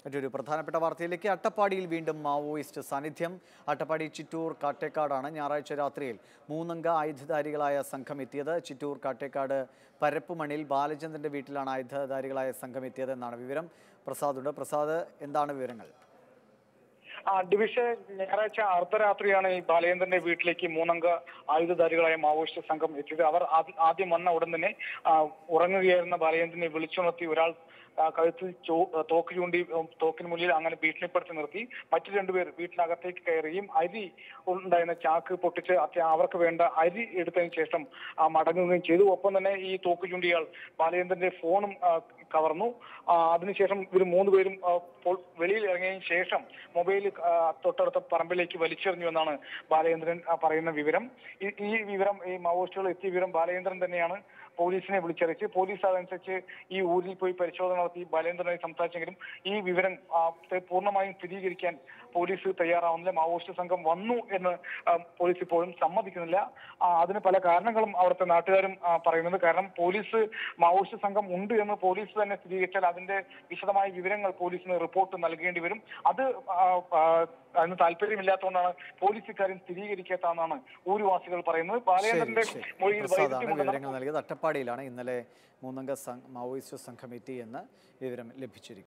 മറ്റൊരു പ്രധാനപ്പെട്ട വാർത്തയിലേക്ക് അട്ടപ്പാടിയിൽ വീണ്ടും മാവോയിസ്റ്റ് സാന്നിധ്യം അട്ടപ്പാടി ചിറ്റൂർ കാട്ടേക്കാടാണ് ഞായറാഴ്ച രാത്രിയിൽ മൂന്നംഗ ആയുധധാരികളായ സംഘം എത്തിയത് ചിറ്റൂർ കാട്ടേക്കാട് പരപ്പുമണിൽ ബാലചന്ദ്രന്റെ വീട്ടിലാണ് ആയുധധാരികളായ സംഘം എത്തിയത് എന്നാണ് വിവരം പ്രസാദ് ഉണ്ട് പ്രസാദ് എന്താണ് വിവരങ്ങൾ ആ ഡിവിഷൻ ഞായറാഴ്ച അർദ്ധരാത്രിയാണ് ഈ ബാലചന്ദ്രന്റെ വീട്ടിലേക്ക് മൂന്നംഗ ആയുധധാരികളായ മാവോയിസ്റ്റ് സംഘം എത്തിയത് അവർ ആദ്യ- ആദ്യം വന്ന ഉടൻ തന്നെ ആ, ഉറങ്ങുകയായിരുന്ന ബാലചന്ദ്രനെ വിളിച്ചുണർത്തി ഒരാൾ ആ, കഴുത്തിൽ ചോ- തോക്ക് ചൂണ്ടി ഉം, തോക്കിന് മുന്നിൽ അങ്ങനെ ഭീഷണിപ്പെടുത്തി നിർത്തി മറ്റു രണ്ടുപേർ വീട്ടിനകത്തേക്ക് കയറുകയും അരി ഉണ്ടായിരുന്ന ചാക്ക് പൊട്ടിച്ച് അത്യ- അവർക്ക് വേണ്ട അരി എടുത്തതിന് ശേഷം ആ, മടങ്ങുകയും ചെയ്തു ഒപ്പം തന്നെ ഈ തോക്ക് ചൂണ്ടിയാൾ ബാലചന്ദ്രന്റെ ഫോണും ആ, കവർന്നു ആ, അതിനുശേഷം ഇവർ മൂന്നുപേരും ആ, ഇപ്പോൾ വെളിയിൽ ഇറങ്ങിയതിനു ശേഷം മൊബൈൽ ആ, തൊട്ടടുത്ത പറമ്പിലേക്ക് വലിച്ചെറിഞ്ഞു എന്നാണ് ബാലചന്ദ്രൻ ആ, പറയുന്ന വിവരം ഈ ഈ വിവരം ഈ മാവോയിസ്റ്റുകൾ എത്തിയ വിവരം ബാലചന്ദ്രൻ തന്നെയാണ് പോലീസിനെ വിളിച്ചറിയിച്ച് പോലീസ് അതനുസരിച്ച് ഈ ഊരിൽ പോയി പരിശോധന നടത്തി ബാലേന്ദ്രനുമായി സംസാരിച്ചെങ്കിലും ഈ വിവരം ആ, ത്തെ പൂർണ്ണമായും സ്ഥിരീകരിക്കാൻ പോലീസ് തയ്യാറാവുന്നില്ല മാവോയിസ്റ്റ് സംഘം വന്നു എന്ന് ആ, പോലീസ് ഇപ്പോഴും സമ്മതിക്കുന്നില്ല ആ, അതിന് പല കാരണങ്ങളും അവിടുത്തെ നാട്ടുകാരും ആ, പറയുന്നത് കാരണം പോലീസ് മാവോയിസ്റ്റ് സംഘം ഉണ്ട് എന്ന് പോലീസ് തന്നെ സ്ഥിരീകരിച്ചാൽ അതിന്റെ വിശദമായ വിവരങ്ങൾ പോലീസിന് റിപ്പോർട്ട് നൽകേണ്ടി വരും അത് ആ, ആ, അതിന് താല്പര്യമില്ലാത്തതുകൊണ്ടാണ് പോലീസ് ഇക്കാര്യം സ്ഥിരീകരിക്കാത്തതെന്നാണ് ഊരുവാസികൾ പറയുന്നത് ശരി ബാലചന്ദ്രന്റെ ശരി മൊഴിയിൽ പ്രസാദാണ് വൈരുദ്ധ്യമുണ്ടെന്നാണ് വിവരങ്ങൾ നൽകിയത് അട്ടപ്പാടിയിലാണ് ഇന്നലെ മൂന്നംഗ സം- മാവോയിസ്റ്റ് സംഘം എത്തി എന്ന് വിവരം ലഭിച്ചിരിക്കുന്നത്